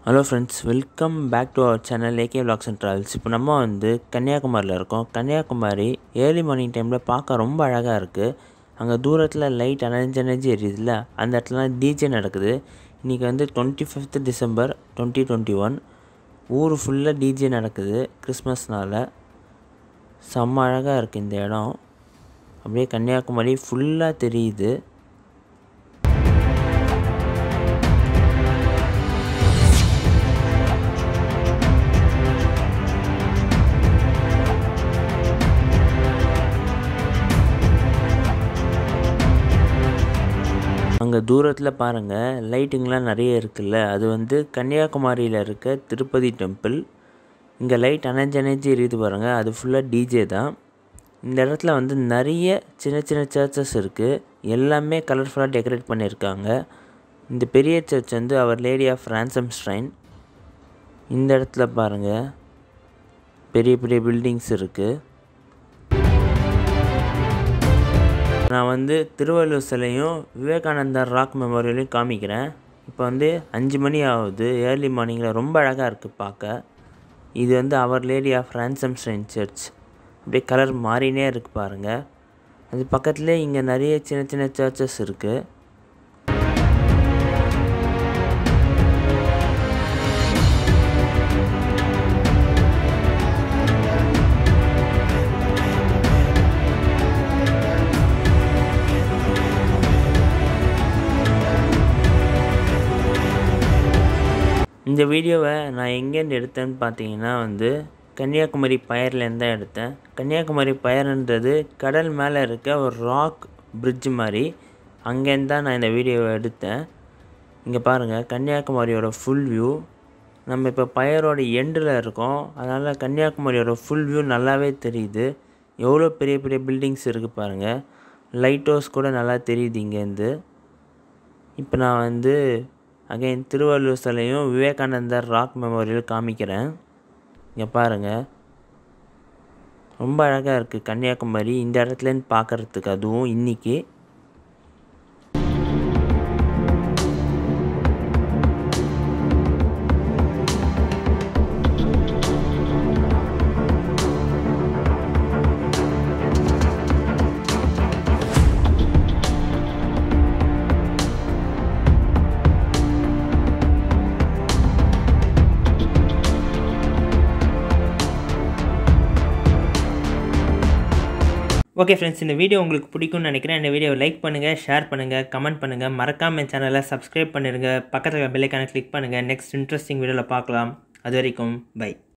hello friends welcome back to our channel AK vlogs and travels இப்போ நம்ம வந்து கன்னியாகுமரியில் இருக்கோம் கன்னியாகுமரி ஏர்லி மார்னிங் டைமில் பார்க்க ரொம்ப அழகாக இருக்குது அங்கே தூரத்தில் லைட் அணைஞ்சு அணைஞ்சு எரியுதுல்ல அந்த இடத்துலலாம் டிஜே நடக்குது இன்றைக்கி வந்து twenty fifth December twenty twenty one ஊர் ஃபுல்லாக டிஜே நடக்குது கிறிஸ்மஸ்னால் செம்ம அழகாக இருக்குது இந்த இடம் அப்படியே கன்னியாகுமரி ஃபுல்லாக தெரியுது அங்கே தூரத்தில் பாருங்கள் லைட்டுங்கெலாம் நிறைய இருக்குல்ல அது வந்து கன்னியாகுமரியில் இருக்க திருப்பதி டெம்பிள் இங்கே லைட் அணைஞ்சு அணைஞ்சு எரியுது பாருங்கள் அது ஃபுல்லாக டிஜே தான் இந்த இடத்துல வந்து நிறைய சின்ன சின்ன சர்ச்சஸ் இருக்குது எல்லாமே கலர்ஃபுல்லாக டெக்கரேட் பண்ணியிருக்காங்க இந்த பெரிய சர்ச் வந்து Our Lady of Ransom shrine இந்த இடத்துல பாருங்கள் பெரிய பெரிய பில்டிங்ஸ் இருக்குது நான் வந்து திருவள்ளுவர் சிலையும் விவேகானந்தர் ராக் மெமோரியலையும் காமிக்கிறேன் இப்போ வந்து அஞ்சு மணி ஆகுது ஏர்லி மார்னிங்கில் ரொம்ப அழகாக இருக்குது பார்க்க இது வந்து Our Lady of Ransom shrine church அப்படியே கலர் மாறினே இருக்குது பாருங்கள் அது பக்கத்துலேயே இங்கே நிறைய சின்ன சின்ன சர்ச்சஸ் இருக்குது இந்த வீடியோவை நான் எங்கேருந்து எடுத்தேன்னு பார்த்தீங்கன்னா வந்து கன்னியாகுமரி பயர்லேருந்து தான் எடுத்தேன் கன்னியாகுமரி பயர்ன்றது கடல் மேலே இருக்க ஒரு ராக் பிரிட்ஜ் மாதிரி அங்கேருந்து தான் நான் இந்த வீடியோவை எடுத்தேன் இங்கே பாருங்கள் கன்னியாகுமரியோட ஃபுல் வியூ நம்ம இப்போ பயரோட எண்டில் இருக்கோம் அதனால் கன்னியாகுமரியோட ஃபுல் வியூ நல்லாவே தெரியுது எவ்வளோ பெரிய பெரிய பில்டிங்ஸ் இருக்குது பாருங்கள் லைட் ஹவுஸ் கூட நல்லா தெரியுது இங்கேருந்து இப்போ நான் வந்து அகைன் திருவள்ளுவர் சிலையும் விவேகானந்தர் ராக் மெமோரியல் காமிக்கிறேன் இங்கே பாருங்கள் ரொம்ப அழகாக இருக்குது கன்னியாகுமரி இந்த இடத்துலேருந்து பார்க்குறதுக்கு அதுவும் இன்றைக்கி ஓகே ஃப்ரெண்ட்ஸ் இந்த வீடியோ உங்களுக்கு பிடிக்கும்னு நினைக்கிறேன் இந்த வீடியோவை லைக் பண்ணுங்கள் ஷேர் பண்ணுங்கள் கமெண்ட் பண்ணுங்கள் மறக்காமல் என் சேனலை சப்ஸ்கிரைப் பண்ணிடுங்க பக்கத்தில் பெல்லைக்கான கிளிக் பண்ணுங்கள் நெக்ஸ்ட் இன்ட்ரெஸ்டிங் வீடியோவில் பார்க்கலாம் அது வரைக்கும் பை